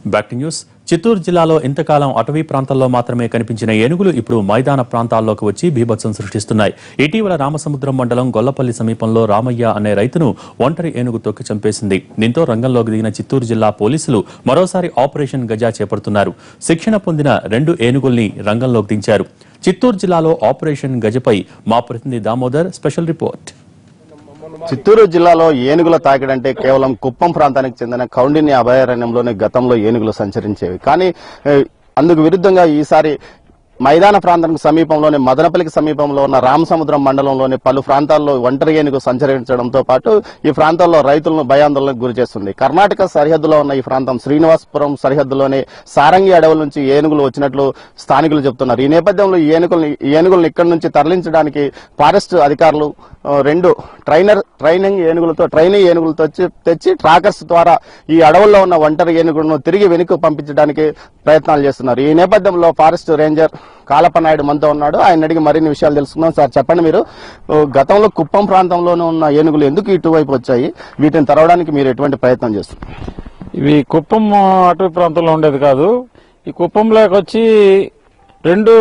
back to news Chittoor జిల్లాలో ఇంతకాలం అటవీ ప్రాంతాల్లో మాత్రమే కనిపించిన ఏనుగులు ఇప్పుడు మైదాన ప్రాంతాల్లోకి వచ్చి బీభత్సం సృష్టిస్తున్నాయి ఇటీవల రామసముద్రం మండలం గొల్లపల్లి సమీపంలో రామయ్య అనే రైతును ఒంటరి ఏనుగు తొక్కి చంపేసింది దీంతో రంగంలోకి దిగిన చిత్తూరు జిల్లా పోలీసులు మరోసారి ఆపరేషన్ గజా చేపడుతున్నారు శిక్షణ పొందిన రెండు ఏనుగుల్ని రంగంలోకి దించారు చిత్తూరు జిల్లాలో ఆపరేషన్ గజపై మా ప్రతినిధి దామోదర్ స్పెషల్ రిపోర్ట్ చిత్తూరు జిల్లాలో ఏనుగుల తాకిడంటే కేవలం కుప్పం ప్రాంతానికి చెందిన కౌండిన్య అభయారణ్యంలోనే గతంలో ఏనుగులు సంచరించేవి కానీ ఏ, అందుకు విరుద్ధంగా ఈసారి మైదాన ప్రాంతానికి సమీపంలోని మదనపల్లికి సమీపంలో ఉన్న రామసముద్రం మండలంలోని పలు ప్రాంతాల్లో ఒంటరి ఏనుగు సంచరించడంతో పాటు ఈ ప్రాంతాల్లో రైతులను భయాందోళనకు గురి చేస్తుంది కర్ణాటక సరిహద్దులో ఉన్న ఈ ప్రాంతం శ్రీనివాసపురం సరిహద్దులోని సారంగి అడవుల నుంచి ఏనుగులు వచ్చినట్లు స్థానికులు చెబుతున్నారు ఈ నేపథ్యంలో ఈ ఏనుగుల్ని ఈ ఏనుగులను ఇక్కడి నుంచి తరలించడానికి ఫారెస్ట్ అధికారులు ఆ, రెండు ట్రైనర్ ట్రైనింగ్ ఏనుగులతో ట్రైనింగ్ ఏనుగులతో తెచ్చి- తెచ్చి ట్రాకర్స్ ద్వారా ఈ అడవుల్లో ఉన్న ఒంటరి ఏనుగులను తిరిగి వెనుక పంపించడానికి ప్రయత్నాలు చేస్తున్నారు ఈ నేపథ్యంలో ఫారెస్ట్ రేంజర్ కాలపనాయుడు మనతో ఉన్నాడు ఆయన అడిగి మరిన్ని విషయాలు తెలుసుకుందాం సార్ చెప్పండి మీరు ఓ, గతంలో కుప్పం ప్రాంతంలోనే ఉన్న ఏనుగులు ఎందుకు ఇటువైపు వచ్చాయి వీటిని తరవడానికి మీరు ఎటువంటి ప్రయత్నం చేస్తున్నారు ఇవి కుప్పం అటవీ ప్రాంతంలో ఉండేది కాదు ఈ కుప్పంలోకి వచ్చి రెండు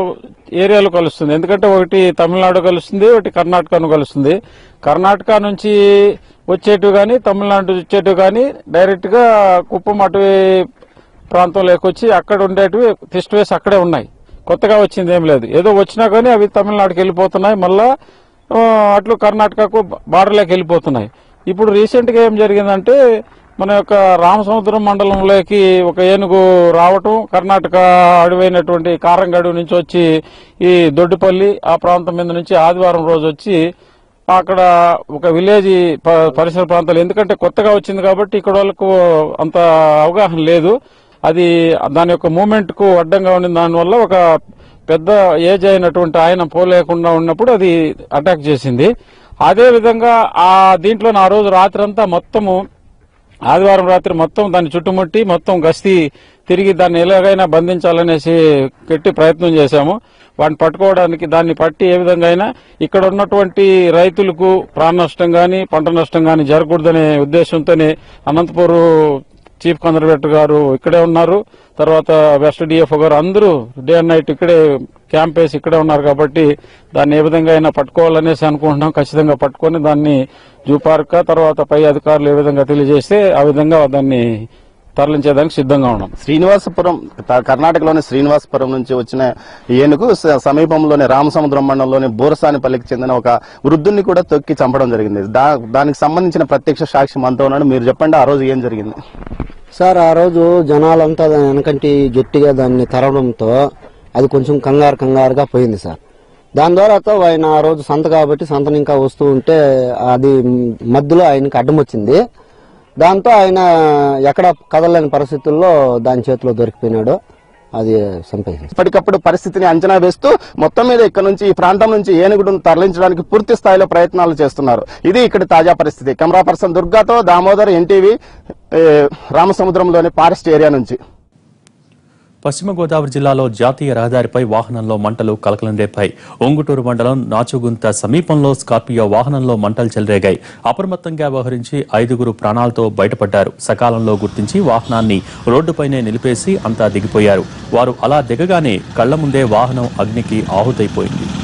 ఏరియాలు కలుస్తుంది ఎందుకంటే ఒకటి తమిళనాడు కలుస్తుంది ఒకటి కర్ణాటకను కలుస్తుంది కర్ణాటక నుంచి వచ్చేటివి కానీ తమిళనాడు నుంచి వచ్చేటివి కానీ డైరెక్ట్ గా కుప్పం అటవీ ప్రాంతంలోకి వచ్చి అక్కడ ఉండేటివి టెస్ట్ వేసి అక్కడే ఉన్నాయి కొత్తగా వచ్చింది ఏం లేదు ఏదో వచ్చినా కానీ అవి తమిళనాడుకి వెళ్ళిపోతున్నాయి మళ్ళా ఆ, అట్లు కర్ణాటకకు బార్డర్లోకి వెళ్ళిపోతున్నాయి ఇప్పుడు రీసెంట్ గా ఏం జరిగిందంటే మన యొక్క రామసముద్రం మండలంలోకి ఒక ఏనుగు రావటం కర్ణాటక అడవైనటువంటి కారంగడు నుంచి వచ్చి ఈ దొడ్డిపల్లి ఆ ప్రాంతం మీద నుంచి ఆదివారం రోజు వచ్చి అక్కడ ఒక విలేజ్ ప- పరిసర ప్రాంతాలు ఎందుకంటే కొత్తగా వచ్చింది కాబట్టి ఇక్కడ వాళ్ళకు అంత అవగాహన లేదు అది దాని యొక్క మూమెంట్ కు అడ్డంగా ఉండిన దానివల్ల ఒక పెద్ద ఏజ్ అయినటువంటి ఆయన పోలేకుండా ఉన్నప్పుడు అది అటాక్ చేసింది అదే విధంగా ఆ దీంట్లో ఆ రోజు రాత్రి అంతా మొత్తము ఆదివారం రాత్రి మొత్తం దాన్ని చుట్టుముట్టి మొత్తం గస్తీ తిరిగి దాన్ని ఎలాగైనా బంధించాలనేసి గట్టి ప్రయత్నం చేశాము వాటిని పట్టుకోవడానికి దాన్ని పట్టి ఏ విధంగా అయినా ఇక్కడ ఉన్నటువంటి రైతులకు ప్రాణ నష్టం గాని పంట నష్టం గాని జరగకూడదనే ఉద్దేశంతోనే అనంతపూర్ చీఫ్ కన్జర్వేటర్ గారు ఇక్కడే ఉన్నారు తర్వాత వెస్ట్ డిఎఫ్ఓ గారు అందరూ డే అండ్ నైట్ ఇక్కడే క్యాంప్ వేసి ఇక్కడే ఉన్నారు కాబట్టి దాన్ని ఏ విధంగా అయినా పట్టుకోవాలనేసి అనుకుంటున్నాం ఖచ్చితంగా పట్టుకొని దాన్ని జూ పార్క్ తర్వాత పై అధికారులు ఏ విధంగా తెలియజేస్తే ఆ విధంగా దాన్ని తరలించేదానికి సిద్ధంగా ఉన్నాం శ్రీనివాసపురం త- కర్ణాటకలోని శ్రీనివాసపురం నుంచి వచ్చిన ఏనుగు స- సమీపంలోని రామసముద్రం మండలంలోని బూరసానిపల్లికి చెందిన ఒక వృద్ధుని కూడా తొక్కి చంపడం జరిగింది దా- దానికి సంబంధించిన ప్రత్యక్ష సాక్షి మనతో ఉన్నాడు మీరు చెప్పండి ఆ రోజు ఏం జరిగింది సార్ ఆ రోజు జనాలంతా దాని వెనకంటి గట్టిగా దాన్ని తరవడంతో అది కొంచెం కంగారు కంగారుగా పోయింది సార్ దాని ద్వారా ఆయన ఆ రోజు సంత కాబట్టి సంతను ఇంకా వస్తూ ఉంటే అది మధ్యలో ఆయనకి అడ్డం వచ్చింది దాంతో ఆయన ఎక్కడ కదలలేని పరిస్థితుల్లో దాని చేతిలో దొరికిపోయినాడు అది చంపేసింది ఎప్పటికప్పుడు పరిస్థితిని అంచనా వేస్తూ మొత్తం మీద ఇక్కడ నుంచి ఈ ప్రాంతం నుంచి ఏనుగుడును తరలించడానికి పూర్తి స్థాయిలో ప్రయత్నాలు చేస్తున్నారు ఇది ఇక్కడ తాజా పరిస్థితి కెమెరా పర్సన్ దుర్గాతో దామోదర్ ఎన్టీవీ ఏ, రామసముద్రంలోని ఫారెస్ట్ ఏరియా నుంచి పశ్చిమ గోదావరి జిల్లాలో జాతీయ రహదారిపై వాహనంలో మంటలు కలకలం రేపాయి ఒంగుటూరు మండలం నాచుగుంత సమీపంలో స్కార్పియో వాహనంలో మంటలు చెలరేగాయి అప్రమత్తంగా వ్యవహరించి ఐదుగురు ప్రాణాలతో బయటపడ్డారు సకాలంలో గుర్తించి వాహనాన్ని రోడ్డుపైనే నిలిపేసి అంతా దిగిపోయారు వారు అలా దిగగానే కళ్ల ముందే వాహనం అగ్నికి ఆహుతైపోయింది